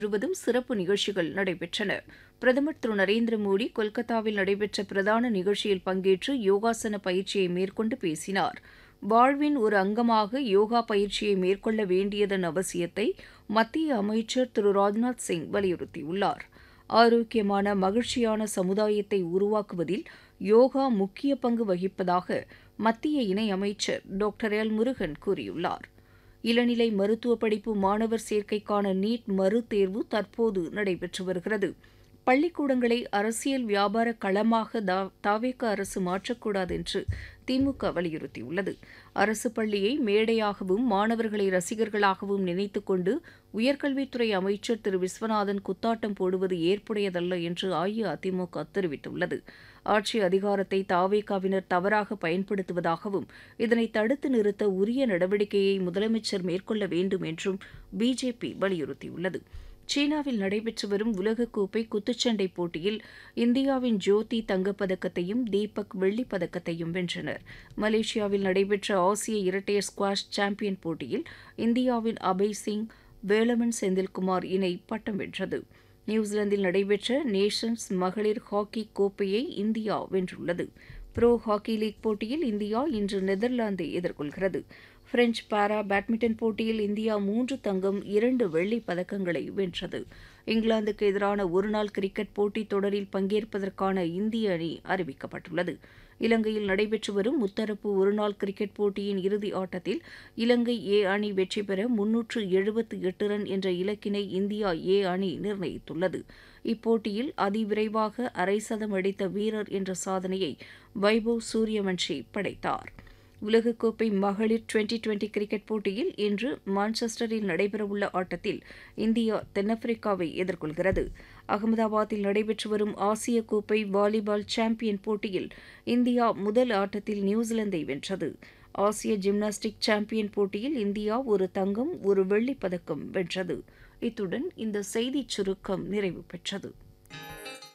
முழுவதும் சிறப்பு நிகழ்ச்சிகள் நடைபெற்றன பிரதமர் திரு நரேந்திர மோடி கொல்கத்தாவில் நடைபெற்ற பிரதான நிகழ்ச்சியில் பங்கேற்று யோகாசன பயிற்சியை மேற்கொண்டு பேசினார் வாழ்வின் ஒரு அங்கமாக யோகா பயிற்சியை மேற்கொள்ள வேண்டியதன் அவசியத்தை மத்திய அமைச்சர் திரு ராஜ்நாத் சிங் வலியுறுத்தியுள்ளார் ஆரோக்கியமான மகிழ்ச்சியான சமுதாயத்தை உருவாக்குவதில் யோகா முக்கிய பங்கு வகிப்பதாக மத்திய இணையமைச்சர் டாக்டர் எல் முருகன் கூறியுள்ளார் இளநிலை மருத்துவ படிப்பு மாணவர் சேர்க்கைக்கான நீட் மறுதேர்வு தற்போது நடைபெற்று வருகிறது பள்ளிக்கூடங்களை அரசியல் வியாபார களமாக தாவேக அரசு மாற்றக்கூடாது என்று திமுக வலியுறுத்தியுள்ளது அரசு பள்ளியை மேடையாகவும் மாணவர்களை ரசிகர்களாகவும் நினைத்துக் கொண்டு உயர்கல்வித்துறை அமைச்சர் திரு விஸ்வநாதன் குத்தாட்டம் போடுவது ஏற்புடையதல்ல என்று அஇஅதிமுக தெரிவித்துள்ளது ஆட்சி அதிகாரத்தை தாவேகாவினர் தவறாக பயன்படுத்துவதாகவும் இதனை தடுத்து நிறுத்த உரிய நடவடிக்கையை முதலமைச்சர் மேற்கொள்ள வேண்டும் என்றும் பிஜேபி வலியுறுத்தியுள்ளது சீனாவில் நடைபெற்று வரும் உலகக்கோப்பை குத்துச்சண்டை போட்டியில் இந்தியாவின் ஜோதி தங்கப்பதக்கத்தையும் தீபக் வெள்ளிப் பதக்கத்தையும் வென்றனர் மலேசியாவில் நடைபெற்ற ஆசிய இரட்டையர் ஸ்குவாஷ் சாம்பியன் போட்டியில் இந்தியாவின் அபய் சிங் வேலமன் செந்தில்குமார் இணை பட்டம் வென்றது நியூசிலாந்தில் நடைபெற்ற நேஷன்ஸ் மகளிர் ஹாக்கி கோப்பையை இந்தியா வென்றுள்ளது ப்ரோ ஹாக்கி லீக் போட்டியில் இந்தியா இன்று நெதர்லாந்தை எதிர்கொள்கிறது பிரெஞ்ச் பாரா பேட்மிண்டன் போட்டியில் இந்தியா மூன்று தங்கம் இரண்டு வெள்ளிப் பதக்கங்களை வென்றது இங்கிலாந்துக்கு எதிரான ஒருநாள் கிரிக்கெட் போட்டித் தொடரில் பங்கேற்பதற்கான இந்திய அணி அறிவிக்கப்பட்டுள்ளது இலங்கையில் நடைபெற்று வரும் முத்தரப்பு ஒருநாள் கிரிக்கெட் போட்டியின் இறுதி ஆட்டத்தில் இலங்கை ஏ அணி வெற்றி பெற முன்னூற்று எழுபத்து எட்டு ரன் என்ற இலக்கினை இந்தியா ஏ அணி நிர்ணயித்துள்ளது இப்போட்டியில் அதிவிரைவாக அரை சதம் அடித்த வீரர் என்ற சாதனையை வைபவ் சூரியவன்ஷி படைத்தார் உலகக்கோப்பை மகளிர் டுவெண்டி டுவெண்டி கிரிக்கெட் போட்டியில் இன்று மான்செஸ்டரில் நடைபெறவுள்ள ஆட்டத்தில் இந்தியா தென்னாப்பிரிக்காவை எதிர்கொள்கிறது அகமதாபாத்தில் நடைபெற்று வரும் ஆசிய கோப்பை வாலிபால் சாம்பியன் போட்டியில் இந்தியா முதல் ஆட்டத்தில் நியூசிலாந்தை வென்றது ஆசிய ஜிம்னாஸ்டிக் சாம்பியன் போட்டியில் இந்தியா ஒரு தங்கம் ஒரு வெள்ளிப் பதக்கம் வென்றது இத்துடன் இந்த செய்திச் சுருக்கம் நிறைவு பெற்றது